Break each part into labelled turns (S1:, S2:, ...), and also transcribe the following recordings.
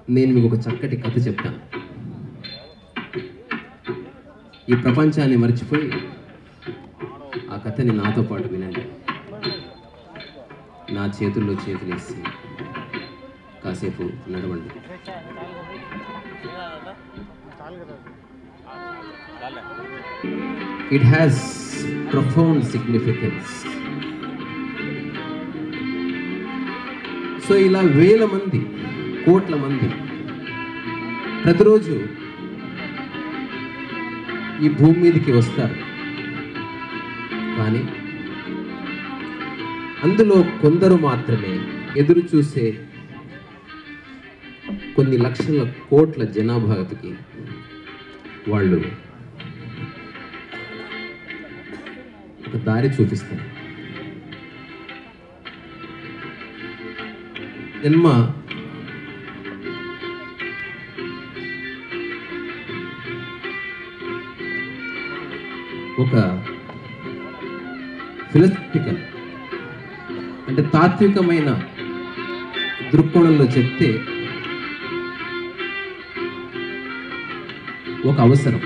S1: నేను మీకు ఒక చక్కటి కథ చెప్తాను ఈ ప్రపంచాన్ని మర్చిపోయి ఆ కథని నాతో పాటు వినండి నా చేతుల్లో చేతులేసి కాసేపు నడవండి it has profound significance so ఇలా వేల మంది కోట్ల మంది ప్రతిరోజు ఈ భూమి మీదకి వస్తారు కానీ అందులో కొందరు మాత్రమే ఎదురు చూసే కొన్ని లక్షల కోట్ల జనాభాకి వాళ్ళు ఒక దారి చూపిస్తారు జన్మ ఒక ఫిలసాఫికల్ అంటే తాత్వికమైన దృక్కోణంలో చెప్తే ఒక అవసరం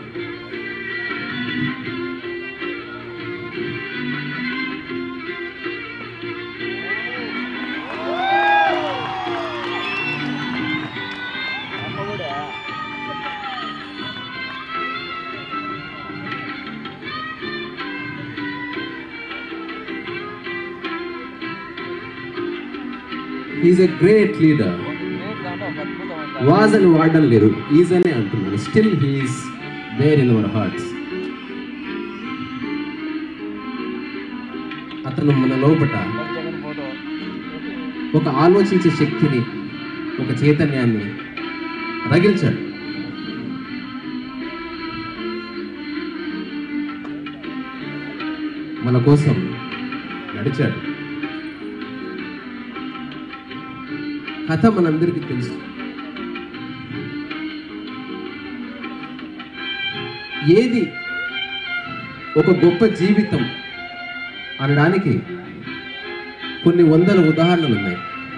S1: is a great leader was అని వాడడం లేదు ఈజ్ అనే అంటున్నాను still he's there in our hearts అతను మన లోపట ఒక ఆలోచించే శక్తిని ఒక చైతన్యాన్ని రగిల్చాడు మన కోసం నడిచాడు కథ మనందరికీ తెలుసు ఏది ఒక గొప్ప జీవితం అనడానికి కొన్ని వందల ఉదాహరణలు ఉన్నాయి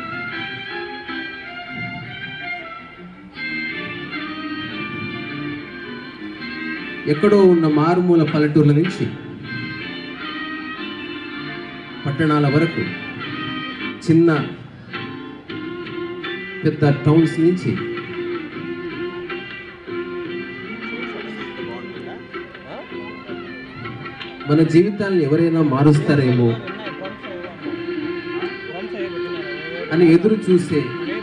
S1: ఎక్కడో ఉన్న మారుమూల పల్లెటూర్ల నుంచి పట్టణాల వరకు చిన్న పెద్ద టౌన్స్ నుంచి మన జీవితాలను ఎవరైనా మారుస్తారేమో అని ఎదురు చూసే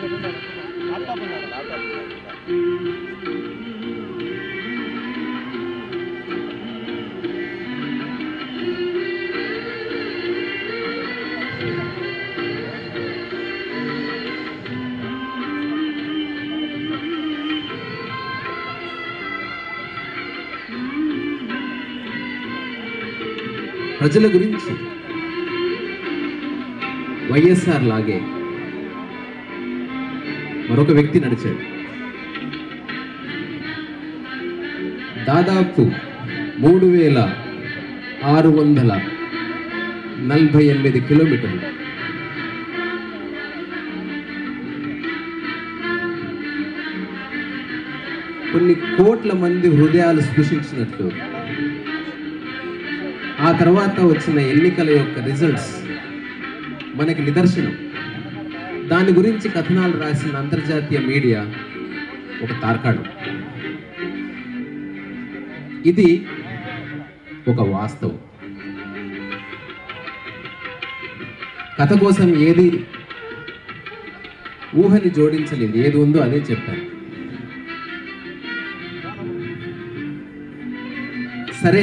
S1: ప్రజల గురించి వైఎస్ఆర్ లాగే మరొక వ్యక్తి నడిచాడు దాదాపు మూడు వేల ఆరు వందల నలభై ఎనిమిది కిలోమీటర్లు కొన్ని కోట్ల మంది హృదయాలు స్పృశించినట్లు ఆ తర్వాత వచ్చిన ఎన్నికల యొక్క రిజల్ట్స్ మనకి నిదర్శనం దాని గురించి కథనాలు రాసిన అంతర్జాతీయ మీడియా ఒక తార్కాణం ఇది ఒక వాస్తవం కథ కోసం ఏది ఊహని జోడించలేదు ఏది ఉందో అదే చెప్పాను సరే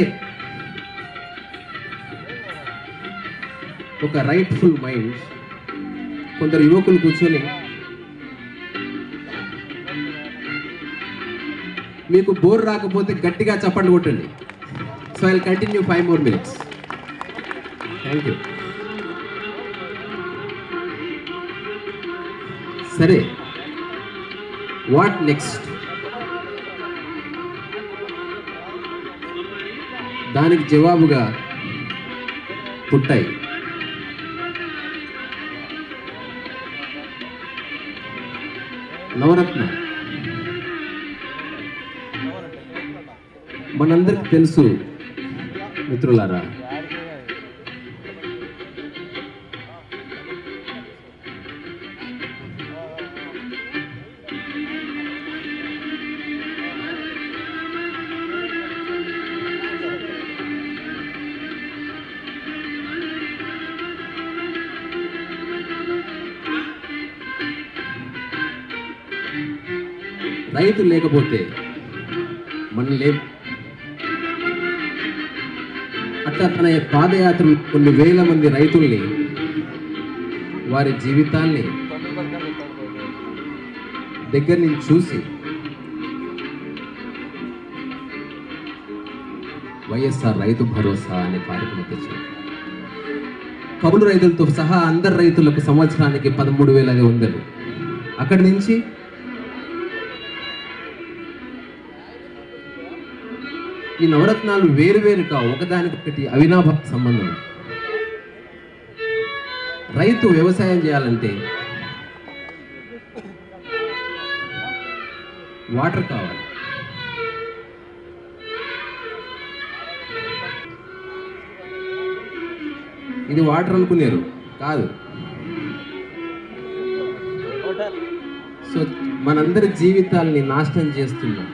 S1: ఒక రైట్ఫుల్ మైండ్ కొందరు యువకులు కూర్చొని మీకు బోర్ రాకపోతే గట్టిగా చప్పట్లు కొట్టండి so I continue five more minutes thank you సరే వాట్ నెక్స్ట్ దానికి జవాబుగా పుట్టాయి నవరత్న మనందరికి తెలుసు మిత్రులారా రైతు లేకపోతే మనం లేం అట్లా తన పాదయాత్రలు కొన్ని వేల మంది రైతుల్ని వారి జీవితాల్ని దగ్గర నుంచి చూసి వైఎస్ఆర్ రైతు భరోసా అనే కార్యక్రమం తెచ్చారు కౌలు రైతులతో సహా అందరు రైతులకు సంవత్సరానికి పదమూడు వేల ఐదు వందలు అక్కడి నుంచి ఈ నవరత్నాలు వేరు వేరు కావు ఒకదానికొకటి అవినాభ సంబంధం రైతు వ్యవసాయం చేయాలంటే వాటర్ కావాలి ఇది వాటర్ అనుకున్నారు కాదు సో మనందరి జీవితాల్ని నాశనం చేస్తున్నాం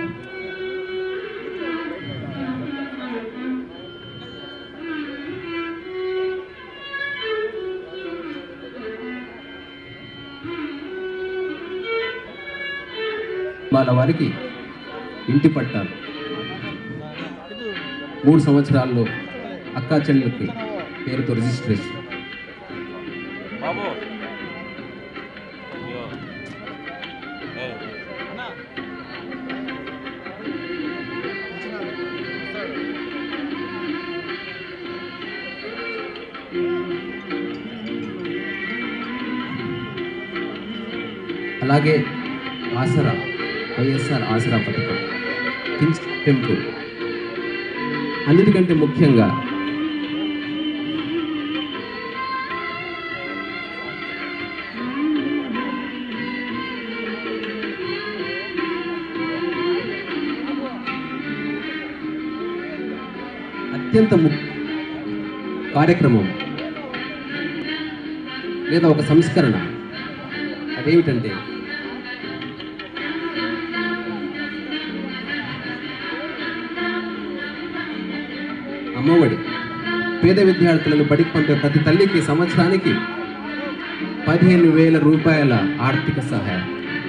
S1: వాళ్ళ వారికి ఇంటి పట్టాలు మూడు సంవత్సరాల్లో అక్కా చెల్లెలకి పేరుతో రిజిస్ట్రేషన్
S2: బాబు అయ్యో ఏ,
S1: అలాగే ఆసరా వైఎస్ఆర్ ఆసరా పథకం కించ్ పెంపు అన్నిటికంటే ముఖ్యంగా అత్యంత ము కార్యక్రమం లేదా ఒక సంస్కరణ అదేమిటంటే అమ్మఒడి పేద విద్యార్థులను బడికి పంపే ప్రతి తల్లికి సంవత్సరానికి పదిహేను వేల రూపాయల ఆర్థిక సహాయం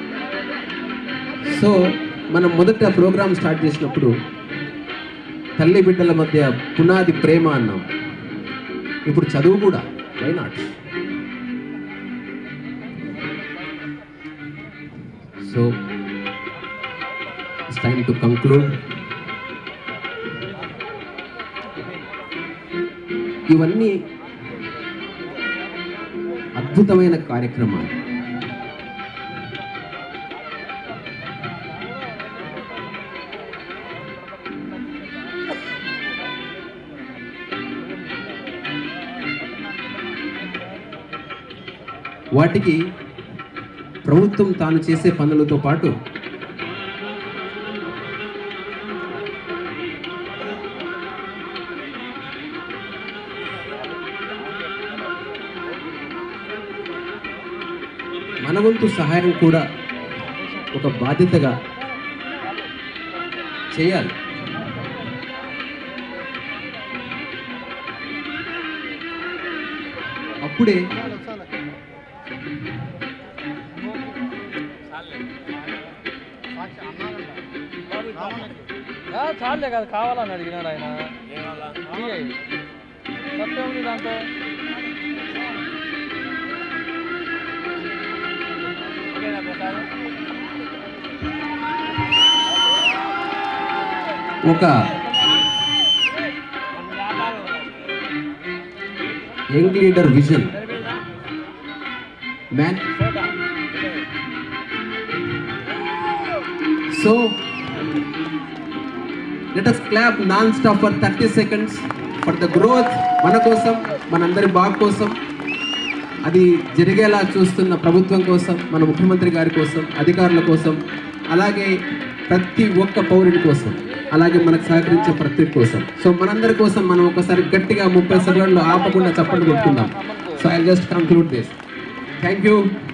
S1: సో మనం మొదట ప్రోగ్రామ్ స్టార్ట్ చేసినప్పుడు తల్లి బిడ్డల మధ్య పునాది ప్రేమ అన్నాం ఇప్పుడు చదువు కూడా why not so it's time to conclude ఇవన్నీ అద్భుతమైన కార్యక్రమాలు వాటికి ప్రభుత్వం తాను చేసే పనులతో పాటు మన వంతు సహాయం కూడా ఒక బాధ్యతగా చేయాలి అప్పుడే
S3: ఆ, చాలులే కదా కావాలని అడిగినాడు ఆయన
S2: ఏమలా
S3: ఇయ్యి. తప్పేముంది దాంతో
S2: ఓకేనా ప్రసాద్
S1: ఒక young leader vision man so let us clap non stop for thirty seconds for the growth మన కోసం మనందరి బాగు కోసం అది జరిగేలా చూస్తున్న ప్రభుత్వం కోసం మన ముఖ్యమంత్రి గారి కోసం అధికారుల కోసం అలాగే ప్రతి ఒక్క పౌరుడి కోసం అలాగే మనకు సహకరించే ప్రతి కోసం సో మనందరి కోసం మనం ఒకసారి గట్టిగా ముప్పై సెకండ్లు ఆపకుండా చప్పట్లు కొట్టుకుందాం so I just conclude this thank you